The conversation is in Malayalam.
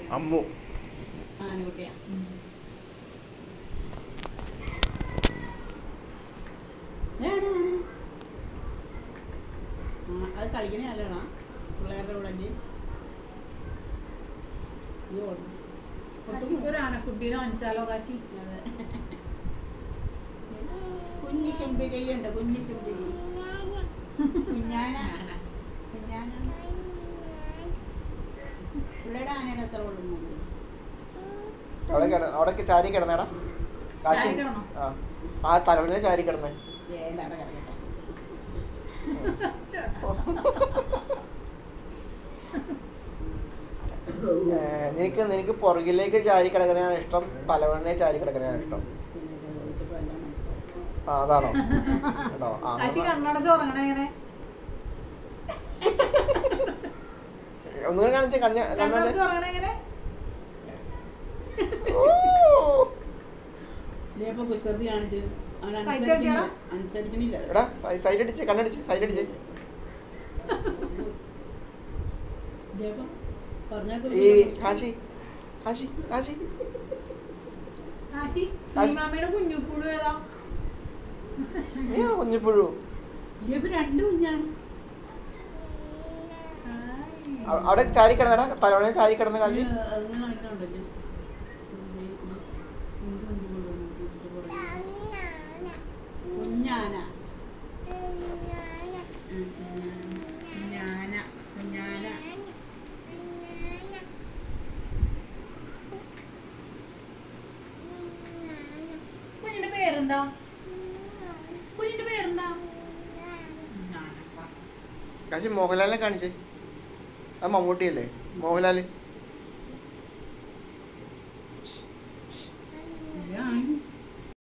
അമ്മു ആനക്കുട്ടിയാ ഞാൻ, ഞാൻ. ആ, അത് കളിക്കണേ അല്ലടാ പിള്ളേരുടെ കൂടെ അല്ലേ? ഈ ഓടും. കാശിക്ക് ഒരു ആനക്കുട്ടീനെ വാങ്ങിച്ചാലോ കാശി അതെ. കുഞ്ഞി ചെമ്പിരിയുണ്ട് കുഞ്ഞി ചെമ്പിരി കുഞ്ഞാന കുഞ്ഞാന പിള്ളേരുടെ ആനയുടെ അത്ര കൊള്ളുന്നത് അവിടെ കിട അവിടെ ചാരി കിടന്നേടാ കാശി ചാരി കിടന്നോ? ആ ആ തലവനെ ചാരി കിടന്നേ വേണ്ട അവിടെ കിടക്കട്ടെ ഏ, നിനക്ക് നിനക്ക് പുറകിലേക്ക് ചാരി കിടക്കണയാണ് ഇഷ്ടം തലവനെ ചാരി കിടക്കണയാണ് ഇഷ്ടം പിന്നെ ഇത് ചോദിച്ചപ്പോ എല്ലാം മനസ്സിലായി ആ അതാണോ കേട്ടോ ആ കാശി കണ്ണടച്ച് ഉറങ്ങണേ എങ്ങനെ ഒന്നുകൂടെ കാണിച്ചേ കഞ്ഞ കണ്ണാടി കണ്ണടച്ച് ഉറങ്ങണേ എങ്ങനെ ഇതേപ്പോ കുസൃതി കാണിച്ച് അവൻ Sight അനുസരിക്കണില്ല അടിച്ചോടാ? അനുസരിക്കണില്ല എടാ സൈഡ് അടിച്ച് കണ്ണടിച്ച് സൈഡ് അടിച്ച് ഇതേപ്പോ പറഞ്ഞാൽ ഈ കാശി കാശി കാശി കാശി സീമാമ്മയുടെ കുഞ്ഞുപ്പുഴു ഏതാ നീ കുഞ്ഞിപ്പുഴു ഇതേപ്പോ രണ്ട് കുഞ്ഞാണ് അ- അവിടെ ചാരി കിടന്നടാ തലവനെ ചാരി കിടന്ന കാശി ഇത് അങ്ങനെ കാണിക്കണുണ്ടല്ലേ ഇത് ചെയ്യ്, ഇത് കുഞ്ഞ് കുഞ്ഞ് കൊണ്ടുവന്ന് ഇതിന്റെ പുറകിൽ. കുഞ്ഞാന ഉം, കുഞ്ഞാന കുഞ്ഞാന കുഞ്ഞിന്റെ പേരെന്താ കുഞ്ഞിന്റെ പേരെന്താ കുഞ്ഞാന കാശി മോഹൻലാലിനെ കാണിച്ചേ അത് മമ്മൂട്ടിയല്ലേ മോഹൻലാല്